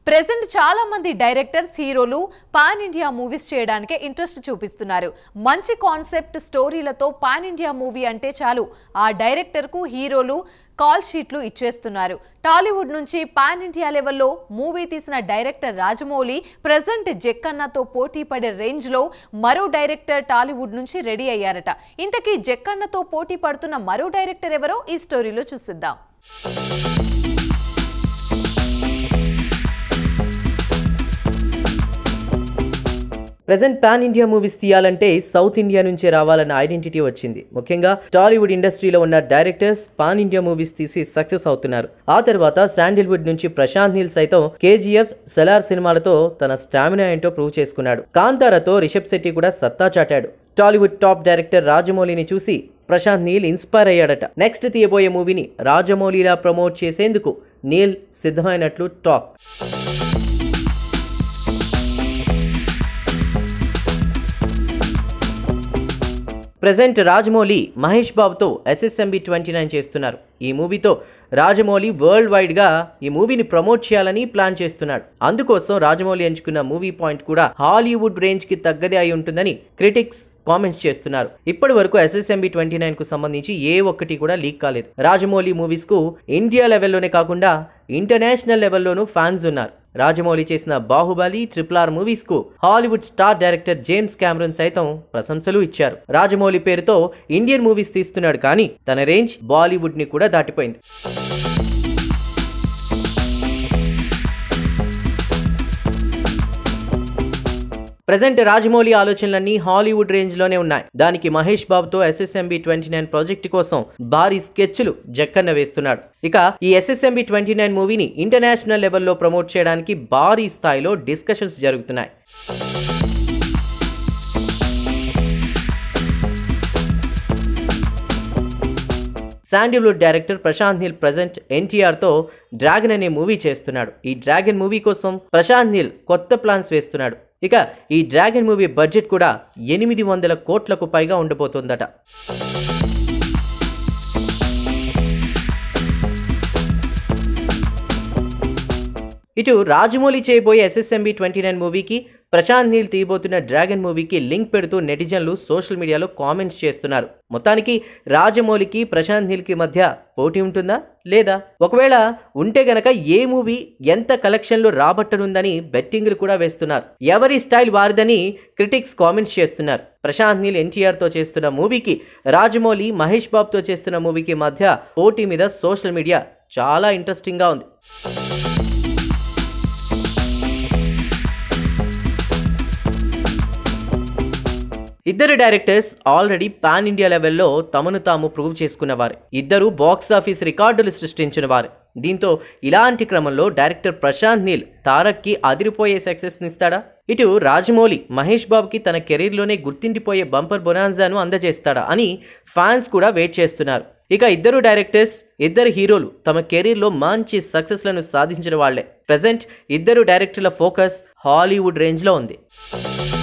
present చాలా మంది directors హీరోలు పాన్ ఇండియా మూవీస్ చేయడానికే ఇంట్రెస్ట్ చూపిస్తున్నారు మంచి కాన్సెప్ట్ స్టోరీలతో పాన్ ఇండియా మూవీ అంటే చాలు ఆ డైరెక్టర్ కు హీరోలు కాల్ షీట్లు ఇచ్చేస్తున్నారు టాలీవుడ్ నుంచి పాన్ ఇండియా లెవెల్లో మూవీ తీసిన డైరెక్టర్ రాజమౌళి ప్రెసెంట్ జక్కన్నతో పోటీ పడే రేంజ్ లో మరో డైరెక్టర్ టాలీవుడ్ నుంచి రెడీ అయ్యారట ఇంతకీ జక్కన్నతో పోటీ పడుతున్న మరో డైరెక్టర్ ఎవరో ఈ స్టోరీలో చూసిద్దాం ప్రజెంట్ పాన్ ఇండియా మూవీస్ తీయాలంటే సౌత్ ఇండియా నుంచే రావాలన్న ఐడెంటిటీ వచ్చింది ముఖ్యంగా టాలీవుడ్ ఇండస్ట్రీలో ఉన్న డైరెక్టర్స్ పాన్ ఇండియా మూవీస్ తీసి సక్సెస్ అవుతున్నారు ఆ తర్వాత శాండిల్వుడ్ నుంచి ప్రశాంత్ నీల్ సైతం కేజీఎఫ్ సెలార్ సినిమాలతో తన స్టామినా ఏంటో ప్రూవ్ చేసుకున్నాడు కాంతారతో రిషబ్ శెట్టి కూడా సత్తా చాటాడు టాలీవుడ్ టాప్ డైరెక్టర్ రాజమౌళిని చూసి ప్రశాంత్ నీల్ ఇన్స్పైర్ అయ్యాడట నెక్స్ట్ తీయబోయే మూవీని రాజమౌళిలా ప్రమోట్ చేసేందుకు నీల్ సిద్ధమైనట్లు టాక్ ప్రజెంట్ రాజమౌళి మహేష్ బాబుతో ఎస్ఎస్ఎంబి ట్వంటీ నైన్ చేస్తున్నారు ఈ మూవీతో రాజమౌళి వరల్డ్ వైడ్గా ఈ మూవీని ప్రమోట్ చేయాలని ప్లాన్ చేస్తున్నాడు అందుకోసం రాజమౌళి ఎంచుకున్న మూవీ పాయింట్ కూడా హాలీవుడ్ రేంజ్కి తగ్గదే అయి ఉంటుందని క్రిటిక్స్ కామెంట్స్ చేస్తున్నారు ఇప్పటి వరకు ఎస్ఎస్ఎంబి ట్వంటీ నైన్ కు సంబంధించి ఏ ఒక్కటి కూడా లీక్ కాలేదు రాజమౌళి మూవీస్ కు ఇండియా లెవెల్లోనే కాకుండా ఇంటర్నేషనల్ లెవెల్లోనూ ఫ్యాన్స్ ఉన్నారు రాజమౌళి చేసిన బాహుబలి ట్రిపుల్ ఆర్ మూవీస్ కు Hollywood star director James Cameron సైతం ప్రశంసలు ఇచ్చారు రాజమౌళి పేరుతో ఇండియన్ మూవీస్ తీస్తున్నాడు కానీ తన రేంజ్ బాలీవుడ్ ని కూడా దాటిపోయింది ప్రజెంట్ రాజమౌళి ఆలోచనలన్నీ హాలీవుడ్ రేంజ్ లోనే ఉన్నాయి దానికి మహేష్ బాబుతో ఎస్ఎస్ఎంబి ట్వంటీ నైన్ ప్రాజెక్ట్ కోసం భారీ స్కెచ్లు జక్కన్న వేస్తున్నాడు ఇక ఈ ఎస్ఎస్ఎంబి ట్వంటీ నైన్ మూవీని ఇంటర్నేషనల్ లెవెల్లో ప్రమోట్ చేయడానికి భారీ స్థాయిలో డిస్కషన్స్ జరుగుతున్నాయి Sandalwood director Prashanth Neel present ఎన్టీఆర్తో డ్రాగన్ అనే మూవీ చేస్తున్నాడు ఈ డ్రాగన్ మూవీ కోసం ప్రశాంత్ నీల్ కొత్త ప్లాన్స్ వేస్తున్నాడు ఇక ఈ డ్రాగన్ మూవీ బడ్జెట్ కూడా ఎనిమిది వందల కోట్లకు పైగా ఉండబోతోందట ఇటు రాజమౌళి చేయబోయే ఎస్ఎస్ఎంబి ట్వంటీ నైన్ మూవీకి ప్రశాంత్ నీల్ తీయబోతున్న డ్రాగన్ మూవీకి లింక్ పెడుతూ నెటిజన్లు సోషల్ మీడియాలో కామెంట్స్ చేస్తున్నారు మొత్తానికి రాజమౌళికి ప్రశాంత్ నీల్కి మధ్య పోటీ ఉంటుందా లేదా ఒకవేళ ఉంటే గనక ఏ మూవీ ఎంత కలెక్షన్లు రాబట్టనుందని బెట్టింగ్లు కూడా వేస్తున్నారు ఎవరి స్టైల్ వారిదని క్రిటిక్స్ కామెంట్స్ చేస్తున్నారు ప్రశాంత్ నీల్ ఎన్టీఆర్తో చేస్తున్న మూవీకి రాజమౌళి మహేష్ బాబుతో చేస్తున్న మూవీకి మధ్య పోటీ మీద సోషల్ మీడియా చాలా ఇంట్రెస్టింగ్గా ఉంది ఇద్దరు డైరెక్టర్స్ ఆల్రెడీ పాన్ ఇండియా లెవెల్లో తమను తాము ప్రూవ్ చేసుకున్నవారు ఇద్దరు బాక్స్ ఆఫీస్ రికార్డులు సృష్టించిన వారు దీంతో ఇలాంటి క్రమంలో డైరెక్టర్ ప్రశాంత్ నీల్ తారక్కి అదిరిపోయే సక్సెస్ నిస్తాడా ఇటు రాజమౌళి మహేష్ బాబుకి తన కెరీర్లోనే గుర్తిండిపోయే బంపర్ బొనాన్జాను అందజేస్తాడా అని ఫ్యాన్స్ కూడా వెయిట్ చేస్తున్నారు ఇక ఇద్దరు డైరెక్టర్స్ ఇద్దరు హీరోలు తమ కెరీర్లో మంచి సక్సెస్లను సాధించిన వాళ్లే ప్రజెంట్ ఇద్దరు డైరెక్టర్ల ఫోకస్ హాలీవుడ్ రేంజ్లో ఉంది